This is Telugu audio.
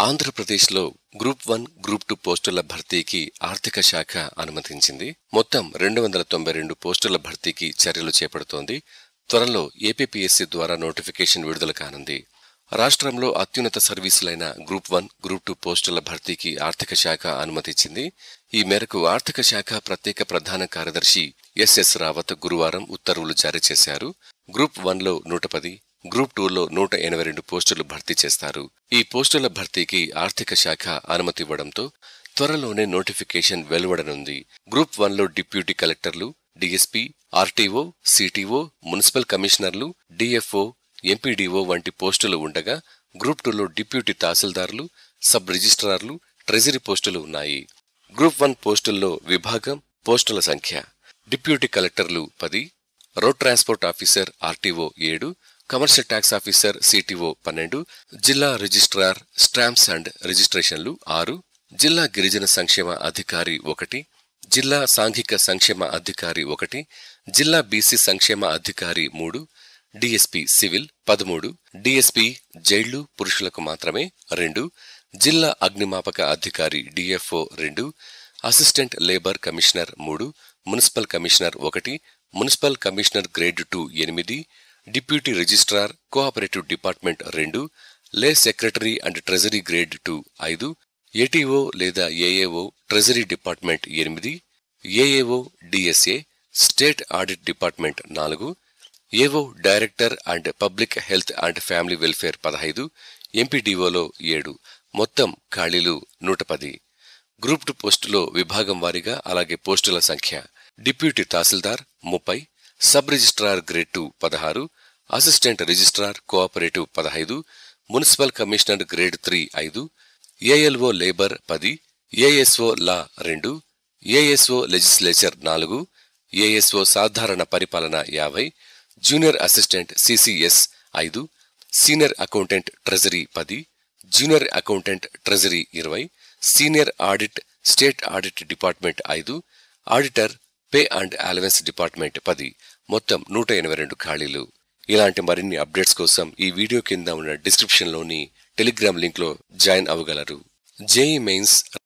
ఆంధ్రప్రదేశ్లో గ్రూప్ వన్ గ్రూప్ టూ పోస్టుల భర్తీకి ఆర్థిక శాఖ అనుమతించింది మొత్తం రెండు వందల తొంభై రెండు పోస్టుల భర్తీకి చర్యలు చేపడుతోంది త్వరలో ఏపీపీఎస్సీ ద్వారా నోటిఫికేషన్ విడుదల కానుంది రాష్ట్రంలో అత్యున్నత సర్వీసులైన గ్రూప్ వన్ గ్రూప్ టూ పోస్టుల భర్తీకి ఆర్థిక శాఖ అనుమతిచ్చింది ఈ మేరకు ఆర్థిక శాఖ ప్రత్యేక ప్రధాన కార్యదర్శి ఎస్ఎస్ రావత్ గురువారం ఉత్తర్వులు జారీ చేశారు గ్రూప్ వన్లో నూట పది గ్రూప్ టూలో నూట ఎనభై రెండు పోస్టులు భర్తీ చేస్తారు ఈ పోస్టుల భర్తీకి ఆర్థిక శాఖ అనుమతి ఇవ్వడంతో త్వరలోనే నోటిఫికేషన్ వెలువడనుంది గ్రూప్ వన్లో డిప్యూటీ కలెక్టర్లు డీఎస్పీ ఆర్టీఓ సిటీఓ మున్సిపల్ కమిషనర్లు డిఎఫ్ఓ ఎంపీడీఓ వంటి పోస్టులు ఉండగా గ్రూప్ టూలో డిప్యూటీ తహసీల్దార్లు సబ్ రిజిస్ట్రార్లు ట్రెజరీ పోస్టులు ఉన్నాయి గ్రూప్ వన్ పోస్టుల్లో విభాగం పోస్టుల సంఖ్య డిప్యూటీ కలెక్టర్లు పది రోడ్ ట్రాన్స్పోర్ట్ ఆఫీసర్ ఆర్టీఓ ఏడు కమర్షియల్ ట్యాక్స్ ఆఫీసర్ సిటీఓ పన్నెండు జిల్లా రిజిస్ట్రార్ స్టాంప్స్ అండ్ రిజిస్ట్రేషన్లు ఆరు జిల్లా గిరిజన సంక్షేమ అధికారి ఒకటి జిల్లా సాంఘిక సంక్షేమ అధికారి ఒకటి జిల్లా బీసీ సంక్షేమ అధికారి మూడు డిఎస్పీ సివిల్ పదమూడు డిఎస్పీ జైళ్లు పురుషులకు మాత్రమే రెండు జిల్లా అగ్నిమాపక అధికారి డిఎఫ్ఓ రెండు అసిస్టెంట్ లేబర్ కమిషనర్ మూడు మున్సిపల్ కమిషనర్ ఒకటి మున్సిపల్ కమిషనర్ గ్రేడ్ టూ ఎనిమిది డిప్యూటీ రిజిస్ట్రార్ కోఆపరేటివ్ డిపార్ట్మెంట్ రెండు lay secretary and treasury grade two ఐదు ఏటీఓ లేదా ఏఏఓ ట్రెజరీ డిపార్ట్మెంట్ ఎనిమిది AAO DSA state audit department నాలుగు AO director and public health and family welfare పదహైదు ఎంపీడీఓలో ఏడు మొత్తం ఖాళీలు నూట పది గ్రూప్ టూ పోస్టులో విభాగం వారీగా అలాగే పోస్టుల సంఖ్య డిప్యూటీ తహసీల్దార్ ముప్పై సబ్ రిజిస్ట్రార్ గ్రేడ్ టూ పదహారు అసిస్టెంట్ రిజిస్ట్రార్ కోఆపరేటివ్ పదహైదు మున్సిపల్ కమిషనర్ గ్రేడ్ త్రీ ఐదు ఏఎల్ఓ లేబర్ పది ఏఎస్ఓ లా రెండు ఏఎస్ఓ లెజిస్లేచర్ నాలుగు ఏఎస్ఓ సాధారణ పరిపాలన యాభై జూనియర్ అసిస్టెంట్ సిసిఎస్ ఐదు సీనియర్ అకౌంటెంట్ ట్రెజరీ పది జూనియర్ అకౌంటెంట్ ట్రెజరీ ఇరవై senior audit state audit department ఐదు auditor pay and allowance department పది మొత్తం నూట ఎనభై రెండు ఖాళీలు ఇలాంటి మరిన్ని అప్డేట్స్ కోసం ఈ వీడియో కింద ఉన్న డిస్క్రిప్షన్లోని టెలిగ్రామ్ లింక్లో జాయిన్ అవ్వగలరు జేఈ మెయిన్స్